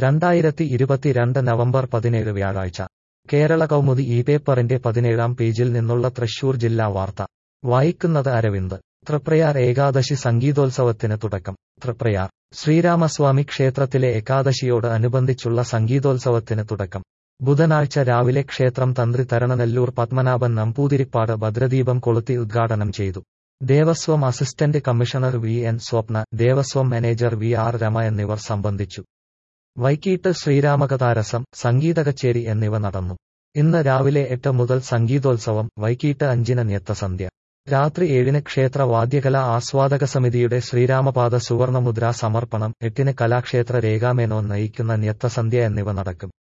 രണ്ടായിരത്തി ഇരുപത്തിരണ്ട് നവംബർ പതിനേഴ് വ്യാഴാഴ്ച കേരള കൗമുദി ഈ പേപ്പറിന്റെ പതിനേഴാം പേജിൽ നിന്നുള്ള തൃശൂർ ജില്ലാ വാർത്ത വായിക്കുന്നത് അരവിന്ദ് തൃപ്രയാർ ഏകാദശി സംഗീതോത്സവത്തിന് തുടക്കം തൃപ്രയാർ ശ്രീരാമസ്വാമി ക്ഷേത്രത്തിലെ ഏകാദശിയോട് അനുബന്ധിച്ചുള്ള സംഗീതോത്സവത്തിന് തുടക്കം ബുധനാഴ്ച രാവിലെ ക്ഷേത്രം തന്ത്രി തരണനെല്ലൂർ പത്മനാഭൻ നമ്പൂതിരിപ്പാട് ഭദ്രദീപം കൊളുത്തി ഉദ്ഘാടനം ചെയ്തു Devaswom assistant commissioner V N Swapna Devaswom manager V R Rama എന്നിവർ സംബന്ധിച്ചു വൈകീട്ട് ശ്രീരാമകഥാരസം സംഗീത കച്ചേരി എന്നിവ നടന്നു ഇന്ന് രാവിലെ എട്ട് മുതൽ സംഗീതോത്സവം വൈകീട്ട് അഞ്ചിന് നൃത്തസന്ധ്യ രാത്രി ഏഴിന് ക്ഷേത്ര വാദ്യകലാ ആസ്വാദക സമിതിയുടെ ശ്രീരാമപാദ സുവർണമുദ്രാ സമർപ്പണം എട്ടിന് കലാക്ഷേത്ര രേഖാമേനോൻ നയിക്കുന്ന നൃത്തസന്ധ്യ എന്നിവ നടക്കും